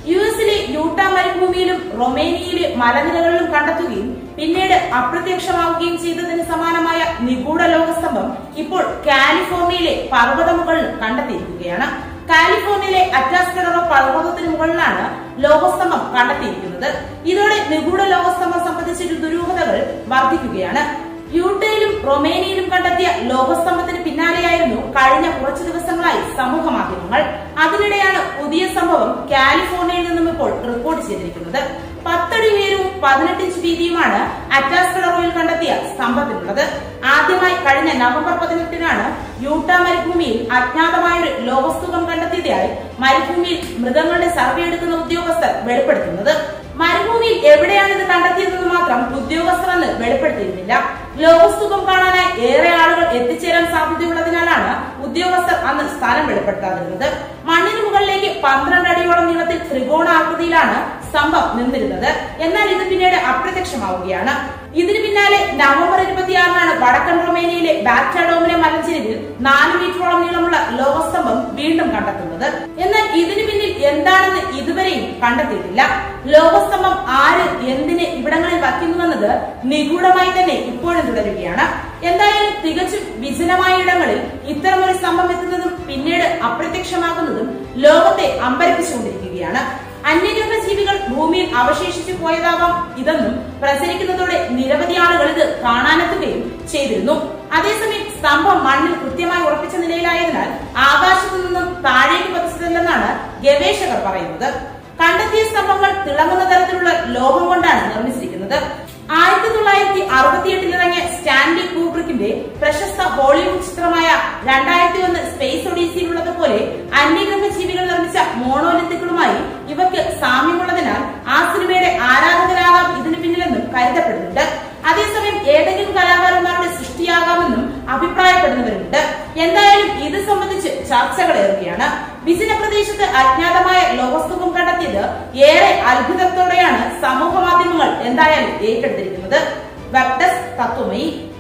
U എസിലെ Utah മരുഭൂമിയിലും റൊമേനിയയിലെ മലനിരകളിലും കണ്ടെത്തുകയും പിന്നീട് അപ്രത്യക്ഷമാവുകയും ചെയ്തതിന് സമാനമായ നിഗൂഢ ലോകസ്തംഭം ഇപ്പോൾ കാലിഫോർണിയയിലെ പർവ്വതമുകളിൽ കണ്ടെത്തിയിരിക്കുകയാണ് കാലിഫോർണിയയിലെ അറ്റാസ്കഡറോ പർവ്വതത്തിന് മുകളിലാണ് ലോകസ്തംഭം കണ്ടെത്തിയിരിക്കുന്നത് ഇതോടെ നിഗൂഢ ലോകസ്തംഭം സംബന്ധിച്ച ദുരൂഹതകൾ വർദ്ധിക്കുകയാണ് യൂട്ടയിലും റൊമേനിയയിലും കണ്ടെത്തിയ ലോകസ്തംഭത്തിന് പിന്നാലെയായിരുന്നു കഴിഞ്ഞ കുറച്ചു ദിവസങ്ങളായി സമൂഹ മാധ്യമങ്ങൾ അതിനിടെയാണ് പുതിയ സംഭവം കാലിഫോർണിയയിൽ നിന്നും ഇപ്പോൾ റിപ്പോർട്ട് ചെയ്തിരിക്കുന്നത് പത്തടി ഉയരവും പതിനെട്ട് ഇഞ്ച് വീതിയുമാണ് അറ്റാസ്കഡറോയിൽ കണ്ടെത്തിയ സ്തംഭത്തിനുള്ളത് ആദ്യമായി കഴിഞ്ഞ നവംബർ പതിനെട്ടിനാണ് യൂട്ട മരുഭൂമിയിൽ അജ്ഞാതമായൊരു ലോകസ്തൂപം കണ്ടെത്തിയതായി മരുഭൂമിയിൽ മൃഗങ്ങളുടെ സർവേ എടുക്കുന്ന ഉദ്യോഗസ്ഥർ വെളിപ്പെടുത്തുന്നത് മരുഭൂമിയിൽ എവിടെയാണ് ഇത് കണ്ടെത്തിയതെന്ന് മാത്രം ഉദ്യോഗസ്ഥർ അന്ന് വെളിപ്പെടുത്തിയിരുന്നില്ല ലോകസ്തൂപം കാണാനായി ഏറെ ആളുകൾ എത്തിച്ചേരാൻ സാധ്യതയുള്ളതിനാലാണ് ഉദ്യോഗസ്ഥർ അന്ന് സ്ഥലം വെളിപ്പെടുത്താതിരുന്നത് മണ്ണിന് മുകളിലേക്ക് പന്ത്രണ്ട് അടിയോളം നീളത്തിൽ ത്രികോണാകൃതിയിലാണ് സ്തംഭം നിന്നിരുന്നത് എന്നാൽ ഇത് പിന്നീട് അപ്രത്യക്ഷമാവുകയാണ് ഇതിന് പിന്നാലെ നവംബർ ഇരുപത്തിയാറിനാണ് വടക്കൻ റൊമേനിയയിലെ ബാറ്റാഡോമിനെ മലഞ്ചെരിവിൽ നാല് മീറ്ററോളം നീളമുള്ള ലോകസ്തംഭം വീണ്ടും കണ്ടെത്തുന്നത് എന്നാൽ ഇതിന് പിന്നിൽ എന്താണെന്ന് ഇതുവരെയും കണ്ടെത്തിയിട്ടില്ല ലോകസ്തംഭം ആര് എന്തിന് ഇവിടങ്ങളിൽ വയ്ക്കുന്നുവെന്നത് നിഗൂഢമായി തന്നെ ഇപ്പോഴും തുടരുകയാണ് എന്തായാലും തികച്ചും വിജനമായ ഇടങ്ങളിൽ ഇത്തരമൊരു സ്തംഭം എത്തുന്നതും പിന്നീട് അപ്രത്യക്ഷമാകുന്നതും ലോകത്തെ അമ്പരപ്പിച്ചുകൊണ്ടിരിക്കുകയാണ് അന്യഗ്രഹ ജീവികൾ ഭൂമിയിൽ അവശേഷിച്ചു പോയതാവാം ഇതെന്നും പ്രചരിക്കുന്നതോടെ നിരവധി ആളുകൾ ഇത് കാണാനെത്തുകയും ചെയ്തിരുന്നു അതേസമയം സ്തംഭം മണ്ണിൽ കൃത്യമായി ഉറപ്പിച്ച നിലയിലായതിനാൽ ആകാശത്തു നിന്നും താഴേക്ക് പതിച്ചതല്ലെന്നാണ് ഗവേഷകർ പറയുന്നത് കണ്ടെത്തിയ സ്തംഭങ്ങൾ തിളങ്ങുന്ന തരത്തിലുള്ള ലോഹം കൊണ്ടാണ് നിർമ്മിച്ചിരിക്കുന്നത് ആയിരത്തി തൊള്ളായിരത്തി അറുപത്തിയെട്ടിൽ ഇറങ്ങിയ സ്റ്റാൻലി കൂബ്രിക്കിന്റെ പ്രശസ്ത ഹോളിവുഡ് ചിത്രമായ രണ്ടായിരത്തി ഒന്ന് സ്പേസ് ഒഡീസിയിലുള്ളതുപോലെ അന്യഗ്രഹ ജീവികൾ നിർമ്മിച്ച മോണോലിത്തുകളുമായി ഇവയ്ക്ക് സാമ്യമുള്ളതിനാൽ ആ സിനിമയുടെ ആരാധകരാകാം ഇതിന് പിന്നിലെന്നും കരുതപ്പെടുന്നുണ്ട് അതേസമയം ഏതെങ്കിലും കലാകാരന്മാരുടെ സൃഷ്ടിയാകാമെന്നും അഭിപ്രായപ്പെടുന്നവരുണ്ട് എന്തായാലും ഇത് സംബന്ധിച്ച് ചർച്ചകളേറുകയാണ് വിജന പ്രദേശത്ത് അജ്ഞാതമായ ലോകസ്തൂപം കണ്ടെത്തിയത് ഏറെ അത്ഭുതത്തോടെയാണ് സമൂഹ മാധ്യമങ്ങൾ എന്തായാലും ഏറ്റെടുത്തിരിക്കുന്നത് വെബ് ഡെസ്ക് തത്വമയി